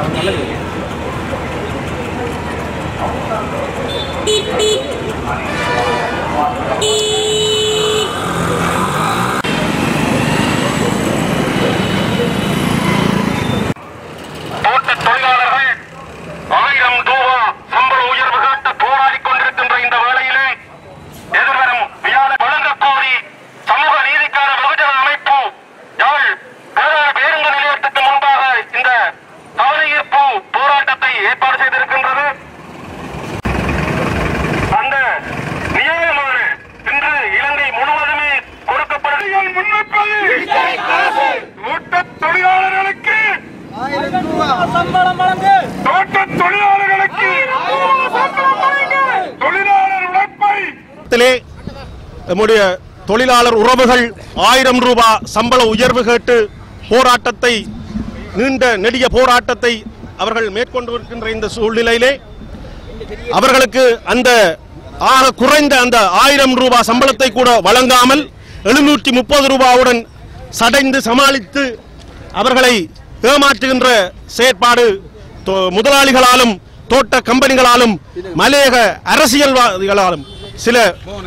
தோட்ட தொழிலாளர்கள் ஆயிரம் ரூபா சம்பள உயர்வு கேட்டு போராடிக் கொண்டிருக்கின்ற இந்த வேளையிலே எதிர்வரும் வியாழ வழங்கக் கோரி சமூக நீதிக்கான வெகுஜன அமைப்பு யாழ் வேளாண் பேருந்து நிலையத்துக்கு முன்பாக இந்த கவனஈர்ப்பு போராட்டத்தை ஏற்பாடு செய்திருக்கின்றது அந்த நியாயமான இன்று இலங்கை முழுவதுமே கொடுக்கப்படுகிற முன்வைப்பது தோட்ட தொழிலாளர்களுக்கு சம்பளம் வழங்கு தோட்ட தொழிலாளர்களுக்கு தொழிலாளர் உழைப்பை த்திலே நம்முடைய தொழிலாளர் உறவுகள் ஆயிரம் ரூபாய் சம்பள உயர்வு கேட்டு போராட்டத்தை நீண்ட நெடிய போராட்டத்தை அவர்கள் மேற்கொண்டு இருக்கின்ற இந்த சூழ்நிலையிலே அவர்களுக்கு அந்த ஆக குறைந்த அந்த ஆயிரம் ரூபாய் சம்பளத்தை கூட வழங்காமல் எழுநூற்றி முப்பது ரூபாவுடன் சடைந்து சமாளித்து அவர்களை ஏமாற்றுகின்ற செயற்பாடு தோ- முதலாளிகளாலும் தோட்ட கம்பெனிகளாலும் மலையக அரசியல்வாதிகளாலும் சில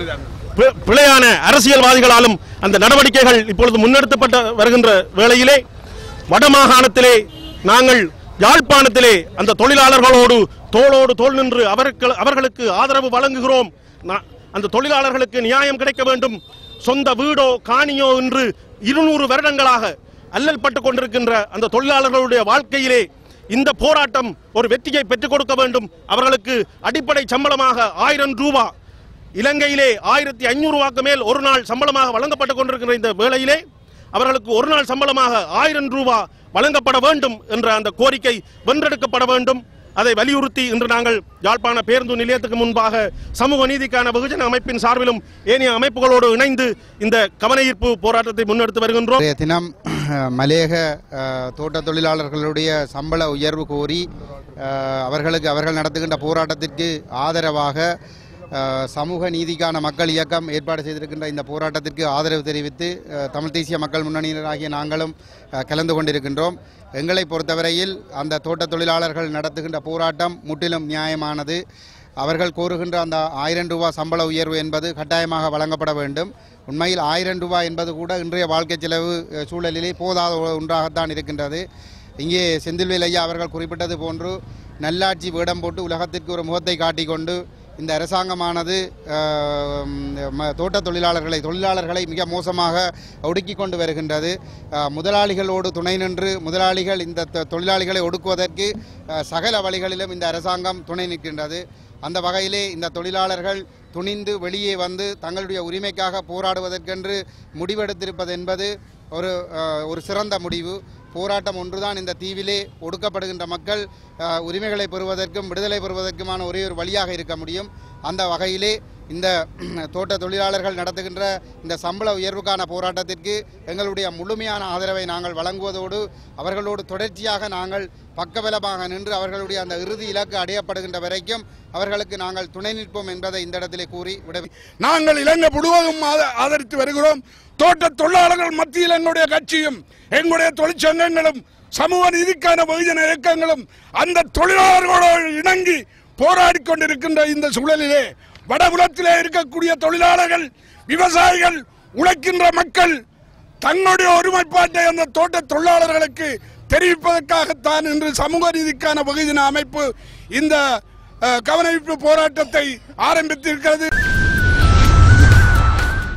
பி- பிழையான அரசியல்வாதிகளாலும் அந்த நடவடிக்கைகள் இப்பொழுது முன்னெடுக்கப்பட்ட வருகின்ற வேளையிலே வடமாகாணத்திலே நாங்கள் யாழ்ப்பாணத்திலே அந்த தொழிலாளர்களோடு தோளோடு தோள் நின்று அவருக்கு அவர்களுக்கு ஆதரவு வழங்குகிறோம் நா- அந்த தொழிலாளர்களுக்கு நியாயம் கிடைக்க வேண்டும் சொந்த வீடோ காணியோ என்று இருநூறு வருடங்களாக அல்லல் பட்டுக் கொண்டிருக்கின்ற அந்த தொழிலாளர்களுடைய வாழ்க்கையிலே இந்த போராட்டம் ஒரு வெற்றியை பெற்றுக் கொடுக்க வேண்டும் அவர்களுக்கு அடிப்படை சம்பளமாக ஆயிரம் ரூபாய் இலங்கையிலே ஆயிரத்தி ஐநூறு ரூபாய்க்கு மேல் ஒரு நாள் சம்பளமாக வழங்கப்பட்டுக் கொண்டிருக்கிற இந்த வேளையிலே அவர்களுக்கு ஒரு நாள் சம்பளமாக ஆயிரம் ரூபாய் வழங்கப்பட வேண்டும் என்ற அந்த கோரிக்கை வென்றெடுக்கப்பட வேண்டும் அதை வலியுறுத்தி இன்று நாங்கள் யாழ்ப்பாண பேருந்து நிலையத்துக்கு முன்பாக சமூக நீதிக்கான வெகுஜன அமைப்பின் சார்பிலும் ஏனைய அமைப்புகளோடு இணைந்து இந்த கவனஈர்ப்பு போராட்டத்தை முன்னெடுத்து வருகின்றோம் இன்றைய தினம் மலையக அஹ், தோட்ட தொழிலாளர்களுடைய சம்பள உயர்வு கோரி அஹ், அவர்களுக்கு அவர்கள் நடத்துகின்ற போராட்டத்திற்கு ஆதரவாக அஹ், சமூக நீதிக்கான மக்கள் இயக்கம் ஏற்பாடு செய்திருக்கின்ற இந்த போராட்டத்திற்கு ஆதரவு தெரிவித்து அஹ், தமிழ் தேசிய மக்கள் முன்னணியினராகிய நாங்களும் அஹ், கலந்து கொண்டிருக்கின்றோம் எங்களை பொறுத்தவரையில் அந்த தோட்ட தொழிலாளர்கள் நடத்துகின்ற போராட்டம் முற்றிலும் நியாயமானது அவர்கள் கோருகின்ற அந்த ஆயிரம் ரூபாய் சம்பள உயர்வு என்பது கட்டாயமாக வழங்கப்பட வேண்டும் உண்மையில் ஆயிரம் ரூபாய் என்பது கூட இன்றைய வாழ்க்கை செலவு அஹ், சூழலிலே போதாத ஒ- ஒன்றாகத்தான் இருக்கின்றது இங்கே செந்தில்வேல் ஐயா அவர்கள் குறிப்பிட்டது போன்று நல்லாட்சி வேடம் போட்டு உலகத்திற்கு ஒரு முகத்தை காட்டிக்கொண்டு இந்த அரசாங்கமானது அஹ், ம- தோட்ட தொழிலாளர்களை தொழிலாளர்களை மிக மோசமாக ஒடுக்கி கொண்டு வருகின்றது அஹ், முதலாளிகளோடு துணை நின்று முதலாளிகள் இந்த தொ- தொழிலாளிகளை ஒடுக்குவதற்கு அஹ், சகல வழிகளிலும் இந்த அரசாங்கம் துணை நிற்கின்றது அந்த வகையிலே இந்த தொழிலாளர்கள் துணிந்து வெளியே வந்து தங்களுடைய உரிமைக்காக போராடுவதற்கென்று முடிவெடுத்திருப்பது என்பது ஒரு அஹ், ஒரு சிறந்த முடிவு போராட்டம் ஒன்றுதான் இந்த தீவிலே ஒடுக்கப்படுகின்ற மக்கள் அஹ், உரிமைகளை பெறுவதற்கும் விடுதலை பெறுவதற்குமான ஒரே ஒரு வழியாக இருக்க முடியும் அந்த வகையிலே இந்த தோட்ட தொழிலாளர்கள் நடத்துகின்ற இந்த சம்பள உயர்வுக்கான போராட்டத்திற்கு எங்களுடைய முழுமையான ஆதரவை நாங்கள் வழங்குவதோடு அவர்களோடு தொடர்ச்சியாக நாங்கள் பக்கபலமாக நின்று அவர்களுடைய அந்த இறுதி இலக்கு அடையப்படுகின்ற வரைக்கும் அவர்களுக்கு நாங்கள் துணை நிற்போம் என்பதை இந்த இடத்திலே கூறி விட நாங்கள் இலங்கை முழுவதும் ஆத- ஆதரித்து வருகிறோம் தோட்ட தொழிலாளர்கள் மத்தியில் எங்களுடைய கட்சியும் எங்களுடைய தொழிற்சங்கங்களும் சமூக நீதிக்கான வெகுஜன இயக்கங்களும் அந்த தொழிலாளர்களோடு இணங்கி போராடி கொண்டிருக்கின்ற இந்த சூழலிலே வடபுலத்திலே இருக்கக்கூடிய தொழிலாளர்கள் விவசாயிகள் உழைக்கின்ற மக்கள் தங்களுடைய ஒருமைப்பாட்டை அந்த தோட்ட தொழிலாளர்களுக்கு தெரிவிப்பதற்காகத்தான் இன்று சமூக நீதிக்கான வெகுஜன அமைப்பு இந்த அஹ், கவனிப்பு போராட்டத்தை ஆரம்பித்திருக்கிறது